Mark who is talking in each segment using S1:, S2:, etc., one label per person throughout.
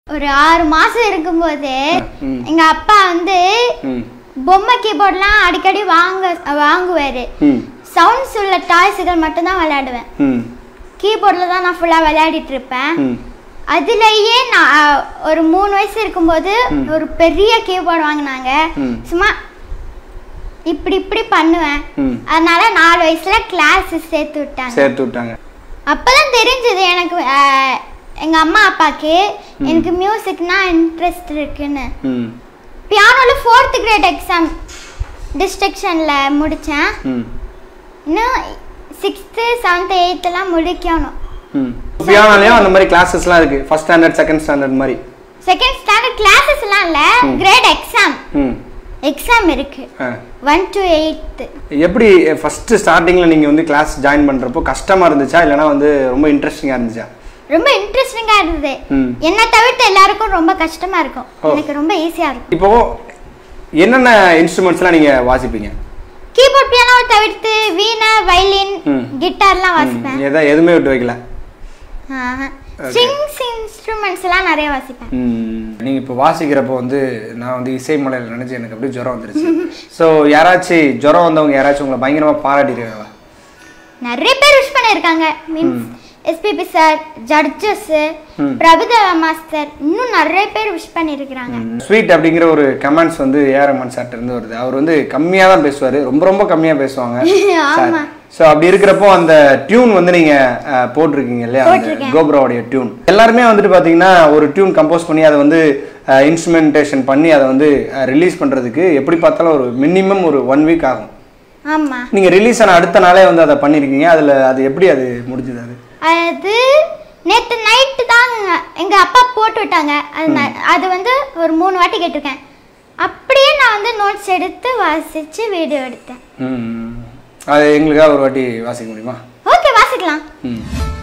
S1: ஒரு ஆறு மாசம் இருக்கும்போது
S2: ம்.
S1: எங்க அப்பா வந்து
S2: ம்
S1: பொம்மை கீபோர்ட்லாம் அடிக்கடி வாங்க வாங்குவாரு
S2: ம்
S1: சவுண்ட்ஸ் உள்ள டாய்ஸுகள் மட்டும்தான் விளையாடுவேன்
S2: ம்
S1: கீபோர்டில் தான் நான் ஃபுல்லாக விளையாடிட்டு இருப்பேன்
S2: ம்
S1: அதுலயே நான் அஹ், ஒரு மூணு வயசு இருக்கும்போது ஒரு பெரிய கீபோர்டு வாங்கினாங்க
S2: ம்.
S1: சும்மா இப்படி இப்படி பண்ணுவேன்
S2: ம்
S1: அதனால நாலு வயசுல கிளாஸ் சேர்த்து விட்டாங்க
S2: சேர்த்து விட்டாங்க
S1: அப்பதான் தெரிஞ்சது எனக்கு அஹ், எங்க அம்மா அப்பாக்கு எனக்கு மியூசிக்னா இன்ட்ரெஸ்ட் இருக்குன்னு
S2: ம்
S1: பியானோல ஃபோர்த் கிரேட் எக்ஸாம் டிஸ்ட்ரக்ஷன்ல முடிச்சேன்
S2: ம்
S1: இன்னும் சிக்ஸ்த்து செவன்த் எயித்தெல்லாம் முடிக்கணும்
S2: ம் பியானோலையும் அந்த மாதிரி கிளாஸஸ்லாம் இருக்கு ஃபர்ஸ்ட் ஸ்டாண்டர்ட் செகண்ட் ஸ்டாண்டர்ட் மாதிரி
S1: செகண்ட் ஸ்டாண்டர்ட் கிளாஸஸ்லாம் இல்ல கிரேட் எக்ஸாம்
S2: ம்
S1: எக்ஸாம் இருக்கு
S2: ஆ
S1: ஒன் டு எயித்து
S2: எப்படி ஃபர்ஸ்ட் ஸ்டார்டிங்கில் நீங்கள் வந்து கிளாஸ் ஜாயின் பண்ணுறப்போ கஷ்டமாக இருந்துச்சா இல்லைனா வந்து ரொம்ப இன்ட்ரெஸ்டிங்காக இருந்துச்சா
S1: ரொம்ப இன்ட்ரெஸ்டிங்கா இருந்தது
S2: ம்
S1: என்னை தவிர்த்து எல்லாருக்கும் ரொம்ப கஷ்டமா இருக்கும்
S2: ஓ.
S1: எனக்கு ரொம்ப ஈஸியா இருக்கும்
S2: இப்போ என்னென்ன இன்ஸ்ட்ருமெண்ட்ஸ்லாம் நீங்கள் வாசிப்பீங்க
S1: கீபோர்ட் பியானோவை தவிர்த்து வீணை வயலின்
S2: ம்.
S1: கிட்டார்லாம் வாசிப்பேன்
S2: எதை எதுவுமே விட்டு வைக்கல
S1: ஸ்ட்ரிங்ஸ் இன்ஸ்ட்ருமெண்ட்ஸ் எல்லாம் நிறைய வாசிப்பேன்
S2: நீங்கள் இப்போ வாசிக்கிறப்போ வந்து நான் வந்து இசை மலையில் நினச்சி எனக்கு அப்படியே ஜுரம் வந்துருச்சு ஸோ யாராச்சும் ஜுரம் வந்தவங்க யாராச்சும் உங்களை பயங்கரமாக பாராட்டிருக்காங்களா
S1: நிறைய பேர் விஷ் பண்ணியிருக்காங்க மீன்ஸ் எஸ்பிபி சார் ஜட்ஜஸ்
S2: ம்.
S1: பிரபுதேவா மாஸ்டர் இன்னும் நிறைய பேர் விஷ் பண்ணியிருக்கிறாங்க
S2: ஸ்வீட் அப்படிங்கிற ஒரு கமெண்ட்ஸ் வந்து ஏஆர் ரஹ்மான் சார்ட்ட இருந்து வருது அவர் வந்து கம்மியாக தான் பேசுவார் ரொம்ப ரொம்ப கம்மியாக பேசுவாங்க
S1: ஆமா
S2: ஸோ அப்படி இருக்கிறப்போ அந்த டியூன் வந்து நீங்க அஹ், போட்டிருக்கீங்க இல்லையா அந்த
S1: போட்டிருக்கேன்.
S2: கோப்ராவுடைய டியூன் எல்லாருமே வந்துட்டு பாத்தீங்கன்னா ஒரு டியூன் கம்போஸ் பண்ணி அதை வந்து இன்ஸ்ட்ருமெண்டேஷன் பண்ணி அதை வந்து ரிலீஸ் பண்றதுக்கு எப்படி பார்த்தாலும் ஒரு மினிமம் ஒரு ஒன் வீக் ஆகும்
S1: ஆமா
S2: நீங்க ரிலீஸ் ஆன அடுத்த நாளே வந்து அதை பண்ணிருக்கீங்க அதுல அது எப்படி அது முடிஞ்சது அது
S1: அது நேத்து நைட்டு தான் எங்க அப்பா போட்டு விட்டாங்க அது நான் அது வந்து ஒரு மூணு வாட்டி கேட்டிருக்கேன் அப்படியே நான் வந்து நோட்ஸ் எடுத்து வாசிச்சு வீடியோ எடுத்தேன்
S2: ம். அது எங்களுக்காக ஒரு வாட்டி வாசிக்க முடியுமா
S1: ஓகே வாசிக்கலாம்
S2: ம்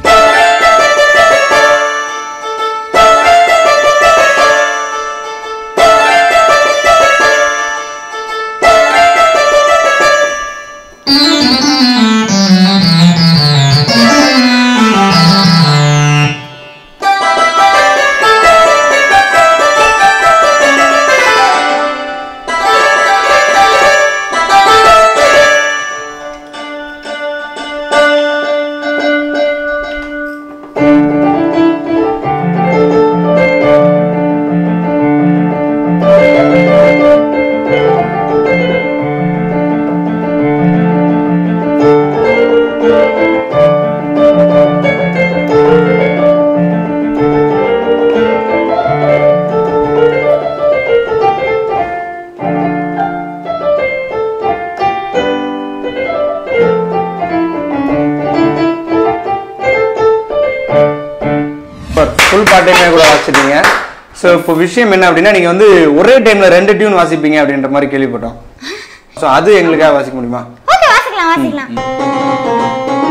S2: ஃபுல் பாட்டையுமே கூட வாசிச்சிட்டீங்க ஸோ இப்போ விஷயம் என்ன அப்படின்னா நீங்கள் வந்து ஒரே டைமில் ரெண்டு டியூன் வாசிப்பீங்க அப்படின்ற மாதிரி கேள்விப்பட்டோம் ஸோ அது எங்களுக்காக வாசிக்க முடியுமா
S1: ஓகே வாசிக்கலாம் வாசிக்கலாம்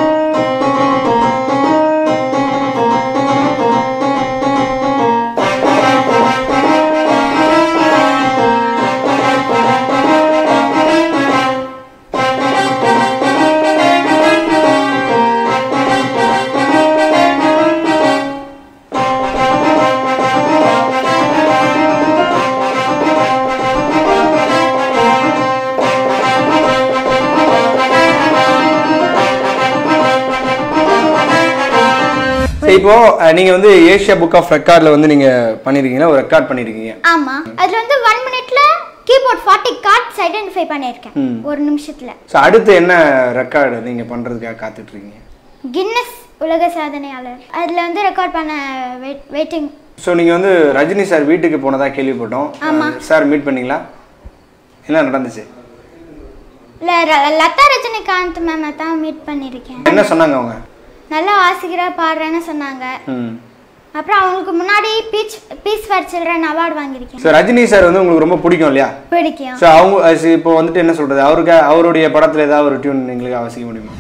S2: சரி, இப்போ அஹ், நீங்க வந்து ஏஷியா புக் ஆஃப் ரெக்கார்ட்ல வந்து நீங்க பண்ணிருக்கீங்களா ஒரு ரெக்கார்ட் பண்ணிருக்கீங்க
S1: ஆமா அதுல வந்து ஒன் மினிட்ல கீபோர்ட் ஃபார்ட்டி கார்ட்ஸ் ஐடென்டிஃபை பண்ணியிருக்கேன்
S2: ம்.
S1: ஒரு நிமிஷத்துல
S2: ஸோ அடுத்து என்ன ரெக்கார்டு நீங்க பண்றதுக்காக காத்துட்டு இருக்கீங்க
S1: கின்னஸ் உலக சாதனையாளர் அதுல வந்து ரெக்கார்ட் பண்ண வெயிட்டிங்
S2: ஸோ நீங்க வந்து ரஜினி சார் வீட்டுக்கு போனதா கேள்விப்பட்டோம் சார் மீட் பண்ணீங்களா என்ன நடந்துச்சு
S1: இல்ல ர- லதா ரஜினிகாந்த் மேம் தான் மீட் பண்ணியிருக்கேன்
S2: என்ன சொன்னாங்க அவங்க
S1: நல்லா வாசிக்கிற பாடுறேன்னு சொன்னாங்க
S2: ம்
S1: அப்புறம் அவங்களுக்கு முன்னாடி beach peace for children award வாங்கியிருக்கேன்
S2: ஸோ ரஜினி சார் வந்து உங்களுக்கு ரொம்ப பிடிக்கும் இல்லையா
S1: பிடிக்கும்
S2: ஸோ அவங்க அது இப்போ வந்துட்டு என்ன சொல்றது அவருக்கு அவருடைய படத்துல ஏதாவது ஒரு டியூன் எங்களுக்கு அவசிக்க முடியுமா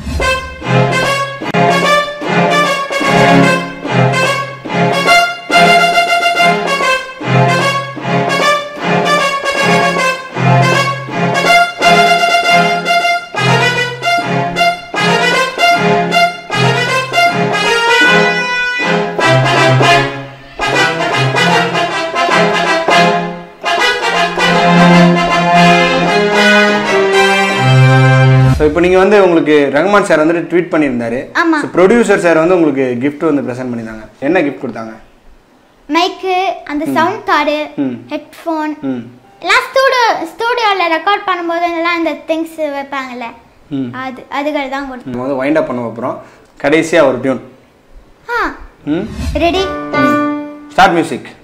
S2: இப்போ நீங்கள் வந்து உங்களுக்கு ரஹ்மான் சார் வந்துட்டு ட்வீட் பண்ணியிருந்தாரு
S1: ஆமா.
S2: ப்ரொடியூசர் சார் வந்து உங்களுக்கு கிஃப்ட் வந்து ப்ரெசென்ட் பண்ணியிருந்தாங்க என்ன கிஃப்ட் கொடுத்தாங்க
S1: மைக்கு அந்த சவுண்ட் கார்டு
S2: ம்.
S1: ஹெட்ஃபோன்
S2: ம்
S1: எல்லாம் ஸ்டூடியோ ஸ்டூடியோவில் ரெக்கார்ட் பண்ணும்போது எல்லாம் இந்த திங்ஸ் வைப்பாங்கல்ல
S2: ம்.
S1: அது அதுகள் தான் கொடுத்தோம்
S2: நம்ம வந்து வைண்ட் அப் பண்ண போகிறோம் கடைசியாக ஒரு டியூன்
S1: ஆ
S2: ம்
S1: ரெடி
S2: ஸ்டார்ட் மியூசிக்